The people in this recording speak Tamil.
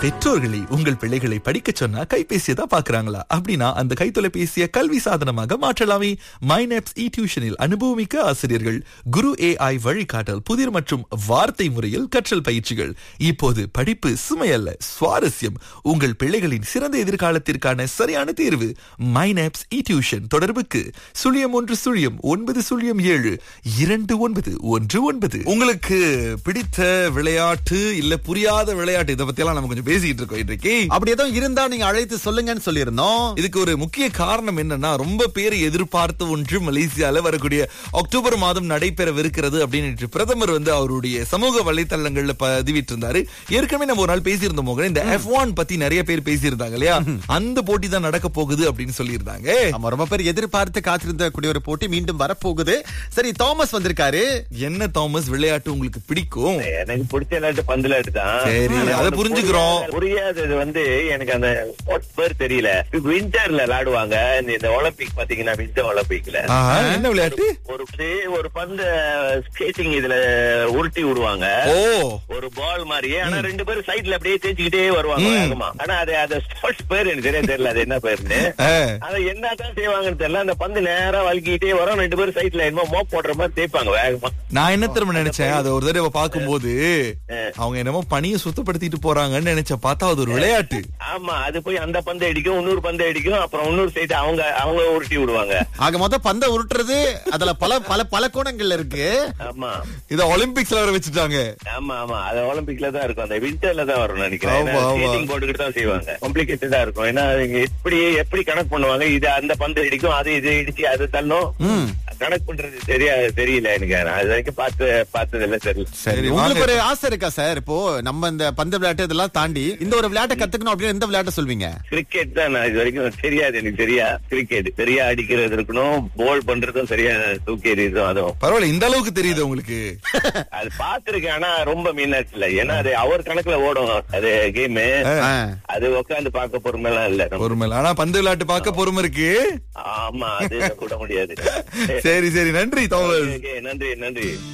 பெற்றோர்களே உங்கள் பிள்ளைகளை படிக்க சொன்னா கைபேசியை தான் பாக்குறாங்களா அப்படின்னா அந்த கைத்தொலைபேசியை கல்வி சாதனமாக மாற்றலாமே மைனப்ஸ் இ டியூஷனில் அனுபவமிக்க ஆசிரியர்கள் குரு ஏஐ வழிகாட்டல் புதிர் மற்றும் வார்த்தை முறையில் கற்றல் பயிற்சிகள் இப்போது படிப்பு சுமையல்ல சுவாரஸ்யம் உங்கள் பிள்ளைகளின் சிறந்த எதிர்காலத்திற்கான சரியான தேர்வு மைனப்ஸ் இ டியூஷன் தொடர்புக்கு சுழியம் ஒன்று சுழியம் ஒன்பது சுழியம் ஏழு இரண்டு ஒன்பது ஒன்று ஒன்பது உங்களுக்கு பிடித்த விளையாட்டு இல்ல புரியாத விளையாட்டு இதை பத்தி எல்லாம் நம்ம கொஞ்சம் பேசிட்டு இருக்கோம் இன்றைக்கு அப்படி எதுவும் இருந்தா நீங்க அழைத்து சொல்லுங்கன்னு சொல்லியிருந்தோம் இதுக்கு ஒரு முக்கிய காரணம் என்னன்னா ரொம்ப பேர் எதிர்பார்த்த ஒன்று மலேசியால வரக்கூடிய அக்டோபர் மாதம் நடைபெறவிருக்கிறது அப்படின்னு பிரதமர் வந்து அவருடைய சமூக வலைத்தளங்கள்ல பதிவிட்டு இருந்தாரு ஏற்கனவே நம்ம ஒரு நாள் பேசியிருந்தோம் மோகன் இந்த எஃப் ஒன் பத்தி நிறைய பேர் பேசியிருந்தாங்க இல்லையா அந்த போட்டி தான் நடக்க போகுது அப்படின்னு சொல்லியிருந்தாங்க ஆமா ரொம்ப பேர் எதிர்பார்த்து காத்திருந்த கூடிய ஒரு போட்டி மீண்டும் வரப்போகுது சரி தாமஸ் வந்திருக்காரு என்ன தாமஸ் விளையாட்டு உங்களுக்கு பிடிக்கும் எனக்கு பிடிச்ச விளையாட்டு பந்து விளையாட்டு தான் சரி, ஆனா அதை ஒண்ணு புரிஞ்சுக்கிறோம். புரியாத- புரியாதது வந்து எனக்கு அந்த ஸ்போர்ட்ஸ் பேர் தெரியல விண்டர்ல விளையாடுவாங்க இந்த- இந்த ஒலிம்பிக் பாத்தீங்கன்னா விண்டர் ஒலிம்பிக்ல ஆஹா, என்ன விளையாட்டு ஒரு இது ஒரு பந்து ஸ்கேட்டிங் இதுல உருட்டி விடுவாங்க ஓ ஒரு பால் மாதிரியே ஆனா ரெண்டு பேரும் சைடுல அப்படியே தேய்ச்சிக்கிட்டே வருவாங்க வேகமா ஆனா அது அந்த ஸ்போர்ட்ஸ் பேர் எனக்கு சரியா தெரியல அது என்ன பேருன்னு ஆ. அதை என்னதான் செய்வாங்கன்னு தெரியல அந்த பந்து நேரா வலிக்கிட்டே வரும் ரெண்டு பேரும் சைடுல என்னமோ மோப் போடுற மாதிரி தேய்ப்பாங்க வேகமா நான் என்ன திரும்ப நினைச்சேன் அதை ஒரு தடவை பார்க்கும்போது அவங்க என்னமோ பணியை சுத்தப்படுத்திட்டு போறாங்கன்னு நினைச்ச பார்த்தா அது ஒரு விளையாட்டு ஆமா அது போய் அந்த பந்தை அடிக்கும் இன்னொரு பந்தை அடிக்கும் அப்புறம் இன்னொரு சைடு அவங்க அவங்க உருட்டி விடுவாங்க ஆக மொத்த பந்த உருட்டுறது அதுல பல பல பல கோணங்கள்ல இருக்கு ஆமா இத ஒலிம்பிக்ஸ்ல வர வச்சுட்டாங்க ஆமா ஆமா அது ஒலிம்பிக்ல தான் இருக்கும் அந்த விண்டர்ல தான் வரும் நினைக்கிறேன் ஆமா, ஆமா. ஸ்கேட்டிங் போட்டுக்கிட்டு தான் செய்வாங்க காம்ப்ளிகேட்டடா இருக்கும் ஏன்னா இங்க எப்படி எப்படி கணக்கு பண்ணுவாங்க இது அந்த பந்து அடிக்கும் அது இது இடிச்சு அது தள்ளும் கணக்கு பண்றது சரியா தெரியல எனக்கு நான் அது வரைக்கும் பார்த்து பார்த்தது இல்ல தெரியல சரி, சரி வாங்க. உங்களுக்கு ஒரு ஆசை இருக்கா சார் இப்போ நம்ம இந்த பந்து விளையாட்டு இதெல்லாம் தாண்டி இந்த ஒரு விளையாட்டை கத்துக்கணும் அப்படின்னு எந்த விளையாட்டை சொல்வீங்க கிரிக்கெட் தான் நான் இது வரைக்கும் தெரியாது எனக்கு சரியா கிரிக்கெட் சரியா அடிக்கிறது இருக்கணும் போல் பண்றதும் சரியா தூக்கி எறியதும் அதுவும் பரவாயில்ல இந்த அளவுக்கு தெரியுது உங்களுக்கு அது பாத்துருக்கேன் ஆனா ரொம்ப மீனாச்சு இல்ல ஏன்னா அது அவர் கணக்குல ஓடும் அது கேம் ஆ. அது உட்காந்து பார்க்க பொறுமைலாம் இல்ல நம்ம. பொறுமை இல்ல. ஆனா பந்து விளையாட்டு பார்க்க பொறுமை இருக்கு ஆமா அது கூட முடியாது சரி சரி நன்றி தாமஸ் Okay, நன்றி நன்றி